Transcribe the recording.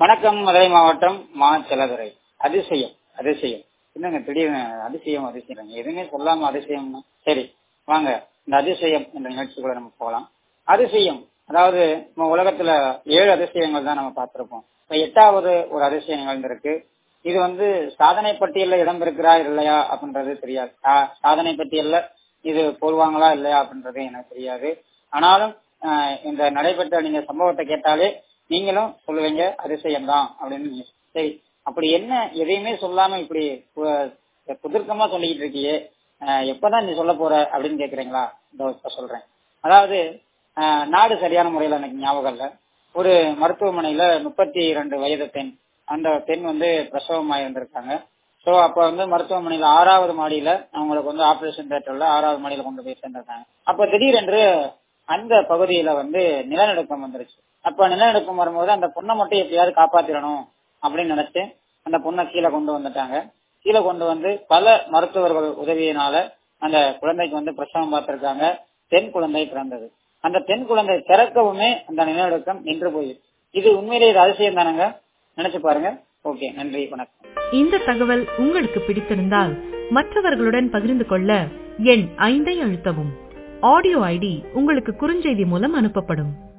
வணக்கம் மதுரை மாவட்டம் மா செலதுரை அதிசயம் அதிசயம் என்னங்க திடீர்னு அதிசயம் அதிசயம் எதுவுமே சொல்லாம அதிசயம்னா சரி வாங்க இந்த அதிசயம் என்ற நிகழ்ச்சிக்குள்ள நம்ம போகலாம் அதிசயம் அதாவது நம்ம உலகத்துல ஏழு அதிசயங்கள் தான் நம்ம பார்த்திருப்போம் இப்ப எட்டாவது ஒரு அதிசயம் நிகழ்ந்திருக்கு இது வந்து சாதனை பட்டியல்ல இடம் இருக்கிறா இல்லையா அப்படின்றது தெரியாது சா- சாதனை பட்டியல்ல இது போடுவாங்களா இல்லையா அப்படின்றது எனக்கு தெரியாது ஆனாலும் ஆஹ், இந்த நடைபெற்ற நீங்க சம்பவத்தை கேட்டாலே நீங்களும் சொல்லுவீங்க அதிசயம் தான் அப்படின்னு நீங்க சரி அப்படி என்ன எதையுமே சொல்லாம இப்படி கு- குதர்க்கமா சொல்லிக்கிட்டு இருக்கியே ஆஹ், எப்பதான் நீ சொல்ல போற அப்படின்னு கேக்குறீங்களா இதோ இப்ப சொல்றேன் அதாவது ஆஹ், நாடு சரியான முறையில எனக்கு ஞாபகம் இல்ல ஒரு மருத்துவமனையில முப்பத்தி இரண்டு வயது பெண் அந்த பெண் வந்து பிரசவமா இருந்திருக்காங்க சோ அப்ப வந்து மருத்துவமனையில ஆறாவது மாடியில அவங்களுக்கு வந்து ஆபரேஷன் தியேட்டர்ல ஆறாவது மாடியில கொண்டு போய் சேர்ந்திருக்காங்க அப்ப திடீரென்று அந்த பகுதியில வந்து நிலநடுக்கம் வந்துருச்சு அப்ப நிலநடுக்கம் வரும்போது அந்த பொண்ணை மட்டும் எப்படியாவது காப்பாத்திடணும் அப்படின்னு நினைச்சு அந்த பொண்ணை கீழே கொண்டு வந்துட்டாங்க கீழே கொண்டு வந்து பல மருத்துவர்கள் உதவியினால அந்த குழந்தைக்கு வந்து பிரசவம் பார்த்திருக்காங்க பெண் குழந்தை பிறந்தது அந்த பெண் குழந்தை பிறக்கவுமே அந்த நிலநடுக்கம் நின்று போயிடுச்சு இது உண்மையிலேயே இது அதிசயம் தானங்க நினைச்சு பாருங்க ஓகே நன்றி வணக்கம் இந்த தகவல் உங்களுக்கு பிடித்திருந்தால் மற்றவர்களுடன் பகிர்ந்து கொள்ள எண் ஐந்தை அழுத்தவும் ஆடியோ ஐடி உங்களுக்கு குறுஞ்செய்தி மூலம் அனுப்பப்படும்